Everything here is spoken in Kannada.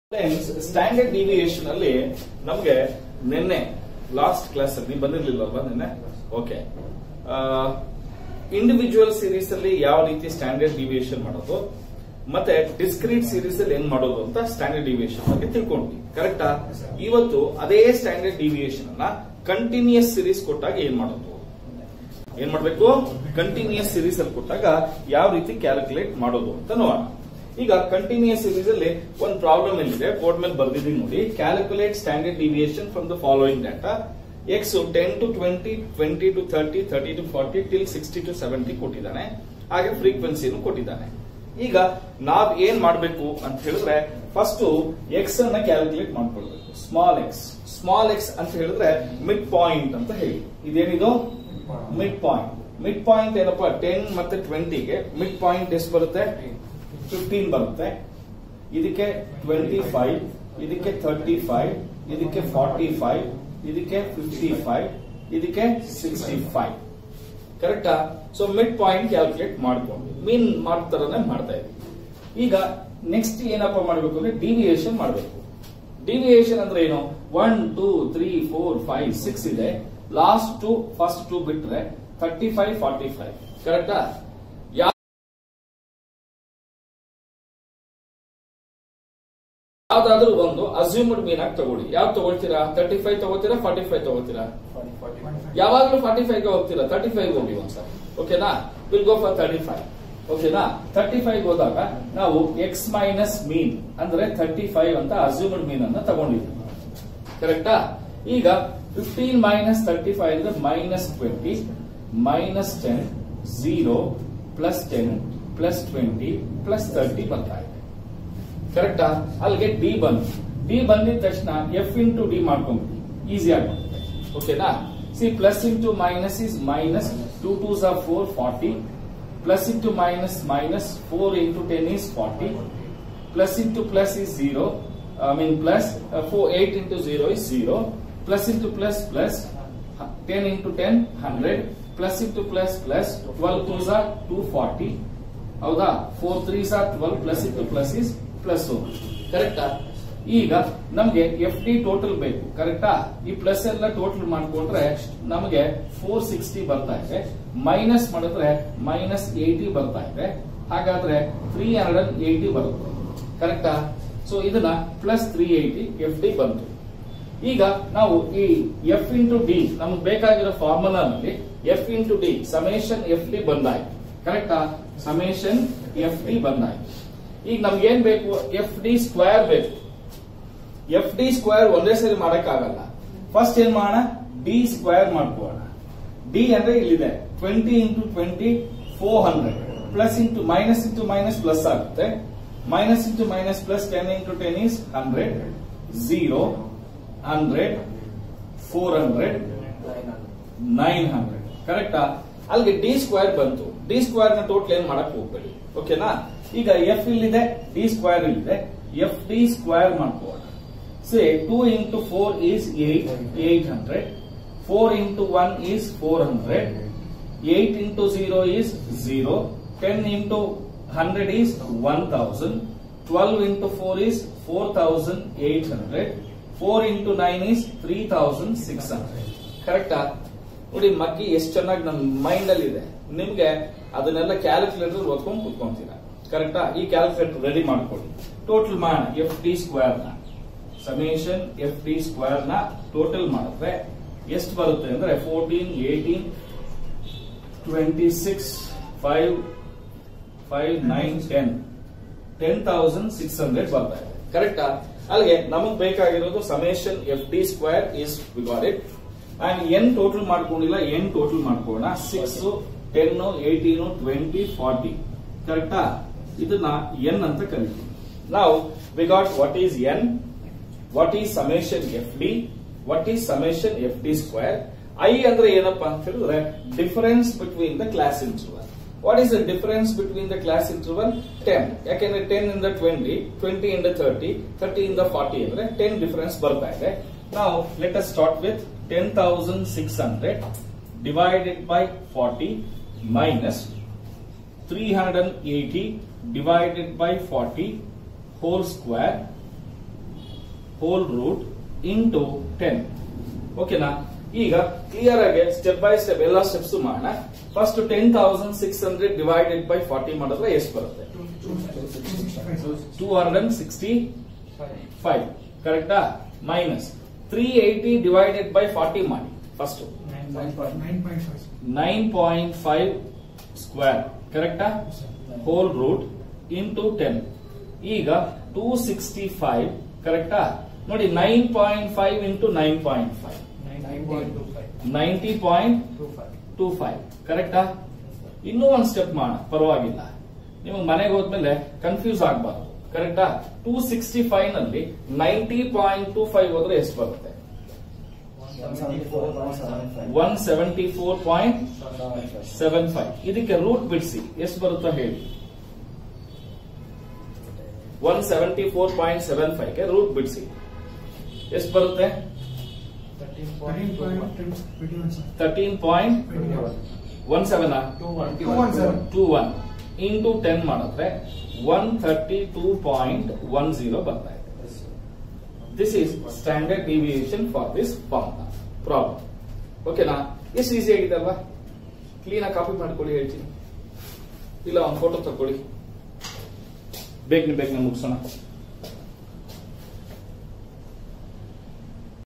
ಸ್ಟ್ಯಾಂಡರ್ಡ್ ಡಿವಿಯೇಷನ್ ಅಲ್ಲಿ ನಮ್ಗೆ ನಿನ್ನೆ ಲಾಸ್ಟ್ ಕ್ಲಾಸ್ ಅಲ್ಲಿ ನೀವು ಬಂದಿರ್ಲಿಲ್ಲಲ್ವಾ ನಿನ್ನೆ ಓಕೆ ಇಂಡಿವಿಜುವಲ್ ಸೀರೀಸ್ ಅಲ್ಲಿ ಯಾವ ರೀತಿ ಸ್ಟ್ಯಾಂಡರ್ಡ್ ಡಿವಿಯೇಷನ್ ಮಾಡೋದು ಮತ್ತೆ ಡಿಸ್ಕ್ರೀಟ್ ಸೀರೀಸ್ ಅಲ್ಲಿ ಹೆಂಗ್ ಮಾಡೋದು ಅಂತ ಸ್ಟ್ಯಾಂಡರ್ಡ್ ಡಿವಿಯೇಷನ್ ಬಗ್ಗೆ ತಿಳ್ಕೊಂಡ್ವಿ ಕರೆಕ್ಟಾ ಇವತ್ತು ಅದೇ ಸ್ಟ್ಯಾಂಡರ್ಡ್ ಡಿವಿಯೇಷನ್ ಅನ್ನ ಕಂಟಿನ್ಯೂಸ್ ಸೀರೀಸ್ ಕೊಟ್ಟಾಗ ಏನ್ ಮಾಡೋದು ಏನ್ ಮಾಡ್ಬೇಕು ಕಂಟಿನ್ಯೂಸ್ ಸೀರೀಸ್ ಅಲ್ಲಿ ಕೊಟ್ಟಾಗ ಯಾವ ರೀತಿ ಕ್ಯಾಲ್ಕುಲೇಟ್ ಮಾಡೋದು ಅಂತ ನೋಡೋಣ ಈಗ ಕಂಟಿನ್ಯೂಸ್ ಸೀರೀಸ್ ಅಲ್ಲಿ ಒಂದು ಪ್ರಾಬ್ಲಮ್ ಏನಿದೆ ಬೋರ್ಡ್ ಮೇಲೆ ಬರ್ದಿದ್ದೀನಿ ನೋಡಿ calculate standard deviation from the following data X ten to twenty twenty to thirty thirty to forty till sixty to seventy ಕೊಟ್ಟಿದ್ದಾನೆ ಹಾಗೆ ಫ್ರೀಕ್ವೆನ್ಸಿನೂ ಕೊಟ್ಟಿದ್ದಾನೆ ಈಗ ನಾವ್ ಏನ್ ಮಾಡ್ಬೇಕು ಅಂತ ಹೇಳಿದ್ರೆ ಫಸ್ಟ್ ಎಕ್ಸ್ ಅನ್ನ ಕ್ಯಾಲ್ಕುಲೇಟ್ ಮಾಡ್ಕೊಳ್ಬೇಕು ಸ್ಮಾಲ್ ಎಕ್ಸ್ ಸ್ಮಾಲ್ ಎಕ್ಸ್ ಅಂತ ಹೇಳಿದ್ರೆ ಮಿಡ್ ಪಾಯಿಂಟ್ ಅಂತ ಹೇಳಿ ಇದೇನಿದು ಮಿಡ್ ಪಾಯಿಂಟ್ ಮಿಡ್ ಪಾಯಿಂಟ್ ಏನಪ್ಪಾ ಟೆನ್ ಮತ್ತೆ ಟ್ವೆಂಟಿಗೆ ಮಿಡ್ ಪಾಯಿಂಟ್ ಎಷ್ಟು ಬರುತ್ತೆ ಫಿಫ್ಟೀನ್ ಬರುತ್ತೆ ಇದಕ್ಕೆ ಟ್ವೆಂಟಿ ಫೈವ್ ಇದಕ್ಕೆ ಥರ್ಟಿ ಫೈವ್ ಇದಕ್ಕೆ ಫಾರ್ಟಿ ಫೈವ್ ಇದಕ್ಕೆ ಫಿಫ್ಟಿ ಫೈವ್ ಇದಕ್ಕೆ ಸಿಕ್ಸ್ಟಿ ಫೈವ್ ಕರೆಕ್ಟಾ ಸೊ ಮಿಡ್ ಪಾಯಿಂಟ್ ಕ್ಯಾಲ್ಕುಲೇಟ್ ಮಾಡ್ಕೊಂಡು ಮೀನ್ ಮಾಡ್ತಾರನೆ ಮಾಡ್ತಾ ಇದ್ವಿ ಈಗ ನೆಕ್ಸ್ಟ್ ಏನಪ್ಪಾ ಮಾಡ್ಬೇಕು ಅಂದ್ರೆ ಡಿವಿಯೇಷನ್ ಮಾಡಬೇಕು ಡಿವಿಯೇಷನ್ ಅಂದ್ರೆ ಏನು one two three four five six ಇದೆ ಲಾಸ್ಟ್ ಟು ಫಸ್ಟ್ ಟು ಬಿಟ್ರೆ ಥರ್ಟಿ ಫೈವ್ ಫಾರ್ಟಿ ಫೈವ್ ಕರೆಕ್ಟಾ ಯಾವ್ದಾದ್ರೂ ಒಂದು ಅಸ್ಯೂಮ್ಡ್ ಮೀನ್ ಆಗಿ ತಗೊಳ್ಳಿ ಯಾವ್ದು ತಗೊಳ್ತೀರಾ ತರ್ಟಿ ಫೈವ್ ತಗೋತೀರಾ ಫಾರ್ಟಿ ಫೈವ್ ತಗೋತೀರಾ ಯಾವಾಗ್ಲೂ ಫಾರ್ಟಿ ಫೈವ್ ಗೆ ಹೋಗ್ತೀರಾ ತರ್ಟಿ ಫೈವ್ ಹೋಗಿ ಒಂದ್ಸಲ ಓಕೆನಾ will go for thirty five ಓಕೆನಾ ತರ್ಟಿ ಫೈವ್ ಹೋದಾಗ ನಾವು ಎಕ್ಸ್ ಮೈನಸ್ ಮೀನ್ ಅಂದ್ರೆ ಥರ್ಟಿ ಫೈವ್ ಅಂತ ಅಸ್ಯೂಮ್ಡ್ ಮೀನ್ ಅನ್ನ ತಗೊಂಡಿದ್ದೀವಿ ಕರೆಕ್ಟಾ ಈಗ ಫಿಫ್ಟೀನ್ ಮೈನಸ್ ತರ್ಟಿ ಫೈವ್ ಅಂದ್ರೆ minus twenty minus ten zero plus ten plus twenty plus thirty ಬರ್ತಾ ಇದೆ ಕರೆಕ್ಟಾ ಅಲ್ಲಿಗೆ ಡಿ ಬಂತು ಡಿ ಬಂದಿದ ತಕ್ಷಣ ಎಫ್ ಇಂಟು ಡಿ ಮಾಡ್ಕೊಂಡ್ಬಿಡಿ ಈಸಿ ಆಗುತ್ತೆ ಓಕೆನಾ see plus into minus is minus two two are four forty plus into minus minus four into ten is forty plus into plus is zero I mean plus four eight into zero is zero plus into plus plus ten into ten hundred plus into plus plus twelve two are two forty ಹೌದಾ four three are twelve plus into plus is plus ಕರೆಕ್ಟಾ ಈಗ ನಮ್ಗೆ ಎಫ್ ಡಿ ಟೋಟಲ್ ಬೇಕು ಕರೆಕ್ಟಾ ಈ ಪ್ಲಸ್ ಎಲ್ಲ ಟೋಟಲ್ ಮಾಡ್ಕೊಂಡ್ರೆ ನಮಗೆ ಫೋರ್ ಸಿಕ್ಸ್ಟಿ ಬರ್ತಾ ಇದೆ ಮೈನಸ್ ಮಾಡಿದ್ರೆ ಮೈನಸ್ ಏಯ್ಟಿ ಬರ್ತಾ ಇದೆ ಹಾಗಾದ್ರೆ ತ್ರೀ ಹಂಡ್ರೆಡ್ ಏಯ್ಟಿ ಬರುತ್ತೆ ಕರೆಕ್ಟಾ ಸೊ ಇದನ್ನ plus three eighty F D ಬಂತು ಈಗ ನಾವು ಈ ಎಫ್ ಇಂಟು ಡಿ ನಮ್ಗೆ ಬೇಕಾಗಿರೋ ಫಾರ್ಮುಲಾನಲ್ಲಿ F into D summation F D ಬಂದಾಯ್ತು ಕರೆಕ್ಟಾ ಸಮೇಶನ್ ಎಫ್ ಡಿ ಬಂದಾಯ್ತು ಈಗ ನಮ್ಗೆ ಏನ್ ಬೇಕು ಎಫ್ ಡಿ ಸ್ಕ್ವೇರ್ ಬೇಕು ಎಫ್ ಡಿ ಸ್ಕ್ವೇರ್ ಒಂದೇ ಸರಿ ಮಾಡಕ್ಕಾಗಲ್ಲ ಫಸ್ಟ್ ಏನ್ ಮಾಡೋಣ ಡಿ ಸ್ಕ್ವೇರ್ ಮಾಡ್ಕೋಣ ಡಿ ಅಂದ್ರೆ ಇಲ್ಲಿದೆ twenty into twenty four hundred plus into minus into minus plus ಆಗುತ್ತೆ minus into minus plus ten into ten is hundred zero hundred four hundred nine hundred ಕರೆಕ್ಟಾ ಅಲ್ಲಿಗೆ ಡಿ ಸ್ಕ್ವೇರ್ ಬಂತು ಡಿ ಸ್ಕ್ವೇರ್ ನ ಟೋಟಲ್ ಏನ್ ಮಾಡಕ್ ಹೋಗ್ಬೇಡಿ ಓಕೆನಾ ಈಗ ಎಫ್ ಇಲ್ಲಿದೆ ಡಿ ಸ್ಕ್ವೇರ್ ಇಲ್ಲಿದೆ ಎಫ್ ಡಿ ಸ್ಕ್ವೇರ್ ಮಾಡ್ಕೋಣ say two into four is eight eight hundred four into one is four hundred eight into zero is zero ten into hundred is one thousand twelve into four is four thousand eight hundred four into nine is three thousand six hundred ಕರೆಕ್ಟಾ ನೋಡಿ ಮಗ್ಗಿ ಎಷ್ಟು ಚೆನ್ನಾಗಿ ನಮ್ಮ ಮೈಂಡ್ ಅಲ್ಲಿ ಇದೆ ನಿಮ್ಗೆ ಅದನ್ನೆಲ್ಲ ಕ್ಯಾಲ್ಕುಲೇಟರ್ ಓದ್ಕೊಂಡು ಕುತ್ಕೊಂತೀರಾ ಕರೆಕ್ಟಾ ಈ ಕ್ಯಾಲ್ಕುಲೇಟರ್ ರೆಡಿ ಮಾಡ್ಕೊಳ್ಳಿ ಟೋಟಲ್ ಮಾಡೋಣ ಎಫ್ ಡಿ ಸ್ಕ್ವೇರ್ ನ ಸಮೇಶನ್ ಎಫ್ ಡಿ ಸ್ಕ್ವೇರ್ ನ ಟೋಟಲ್ ಮಾಡಿದ್ರೆ ಎಷ್ಟು ಬರುತ್ತೆ ಅಂದ್ರೆ fourteen eighteen twenty six five five nine ten ten thousand six hundred ಬರ್ತಾ ಇದೆ ಕರೆಕ್ಟಾ ಅಲ್ಲಿಗೆ ನಮಗ್ ಬೇಕಾಗಿರೋದು summation F D square is we got it and N total ಮಾಡ್ಕೊಂಡಿಲ್ಲ ಎನ್ ಟೋಟಲ್ ಮಾಡ್ಕೋಣ six ten eighteen twenty forty ಕರೆಕ್ಟಾ ಇದನ್ನ ಎನ್ ಅಂತ ಕರಿತೀವಿ ನಾವು we got what is N what is summation F D what is summation F D square I ಅಂದ್ರೆ ಏನಪ್ಪಾ ಅಂತ ಹೇಳಿದ್ರೆ difference between the class interval what is the difference between the class interval ten ಯಾಕೆಂದ್ರೆ ಟೆನ್ ಇಂದ ಟ್ವೆಂಟಿ ಟ್ವೆಂಟಿ ಇಂದ ಥರ್ಟಿ ಥರ್ಟಿ ಇಂದ ಫಾರ್ಟಿ ಅಂದ್ರೆ ಟೆನ್ ಡಿಫರೆನ್ಸ್ ಬರ್ತಾ ಇದೆ ನಾವು let us start with ten thousand six hundred divided by forty minus three hundred and eighty divided by 40 whole square hole root into ten ಓಕೆನಾ ಈಗ ಕ್ಲಿಯರ್ ಆಗಿ ಸ್ಟೆಪ್ ಬೈ ಸ್ಟೆಪ್ ಎಲ್ಲ ಸ್ಟೆಪ್ಸ್ ಮಾಡೋಣ first ten thousand six hundred divided by forty ಮಾಡಿದ್ರೆ ಎಷ್ಟು ಬರುತ್ತೆ two hundred and sixty five ಕರೆಕ್ಟಾ minus three eighty divided by forty ಮಾಡಿ first nine point five square ಕರೆಕ್ಟಾ ಹೋಲ್ ರೂಟ್ ಇಂಟು ಟೆನ್ ಈಗ ಟೂ ಸಿಕ್ಸ್ಟಿ ಫೈವ್ ಕರೆಕ್ಟಾ ನೋಡಿ nine point five into nine point five ninety point two five ಕರೆಕ್ಟಾ ಇನ್ನೂ ಒಂದು ಸ್ಟೆಪ್ ಮಾಡೋಣ ಪರವಾಗಿಲ್ಲ ನಿಮಗೆ ಮನೆಗೆ ಹೋದ್ಮೇಲೆ ಕನ್ಫ್ಯೂಸ್ ಆಗಬಾರ್ದು ಕರೆಕ್ಟಾ ಟೂ ಸಿಕ್ಸ್ಟಿ ಫೈವ್ ನಲ್ಲಿ ನೈಂಟಿ ಪಾಯಿಂಟ್ ಟೂ ಫೈವ್ ಹೋದ್ರೆ ಎಷ್ಟು ಬರುತ್ತೆ one seventy four point seven five ಇದಕ್ಕೆ ರೂಟ್ ಬಿಡಿಸಿ ಎಷ್ಟು ಬರುತ್ತೋ ಹೇಳಿ one seventy four point seven five ಗೆ ರೂಟ್ ಬಿಡಿಸಿ ಎಷ್ಟು ಬರುತ್ತೆ thirteen point one seven two one into ten ಮಾಡಿದ್ರೆ one thirty two point one zero ಬರ್ತಾ ಇದೆ this is standard deviation for this formula problem ಓಕೆನಾ ಎಷ್ಟು ಈಸಿ ಆಗಿದೆ ಅಲ್ವಾ ಕ್ಲೀನ್ ಆಗಿ ಕಾಪಿ ಮಾಡ್ಕೊಳ್ಳಿ ಹೇಳ್ತೀನಿ ಇಲ್ಲ ಒಂದು ಫೋಟೋ ತಗೊಳ್ಳಿ ಬೇಗನೆ ಬೇಗನೆ ಮುಗಿಸೋಣ